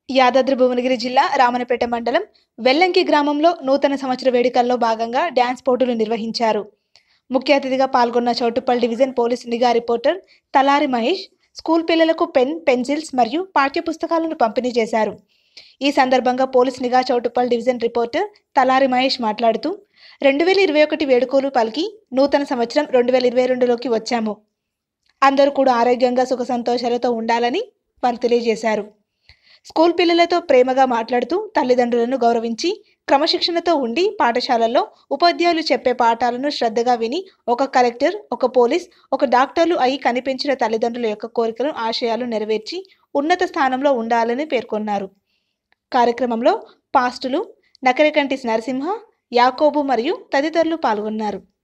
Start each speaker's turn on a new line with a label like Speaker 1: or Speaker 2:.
Speaker 1: యాదాద్రి భువనగిరి జిల్లా రామనపేట మండలం వెల్లంకి గ్రామంలో నూతన సంవత్సర వేడుకల్లో భాగంగా డ్యాన్స్ పోటీలు నిర్వహించారు ముఖ్య అతిథిగా పాల్గొన్న చౌటుప్పల్ డివిజన్ పోలీస్ నిఘా రిపోర్టర్ తలారి మహేష్ స్కూల్ పిల్లలకు పెన్ పెన్సిల్స్ మరియు పాఠ్యపుస్తకాలను పంపిణీ చేశారు ఈ సందర్భంగా పోలీస్ నిఘా చౌటుప్పల్ డివిజన్ రిపోర్టర్ తలారి మహేష్ మాట్లాడుతూ రెండు వేల ఇరవై ఒకటి వేడుకలు పలికి నూతన సంవత్సరం రెండు వేల ఇరవై రెండులోకి వచ్చాము అందరూ కూడా ఆరోగ్యంగా సుఖ సంతోషాలతో ఉండాలని వారు తెలియజేశారు స్కూల్ పిల్లలతో ప్రేమగా మాట్లాడుతూ తల్లిదండ్రులను గౌరవించి క్రమశిక్షణతో ఉండి పాఠశాలల్లో ఉపాధ్యాయులు చెప్పే పాఠాలను శ్రద్ధగా విని ఒక కలెక్టర్ ఒక పోలీస్ ఒక డాక్టర్లు అయి కనిపించిన తల్లిదండ్రుల యొక్క కోరికలు ఆశయాలు నెరవేర్చి ఉన్నత స్థానంలో ఉండాలని పేర్కొన్నారు కార్యక్రమంలో పాస్టులు నకరికంటి నరసింహ యాకోబు మరియు తదితరులు పాల్గొన్నారు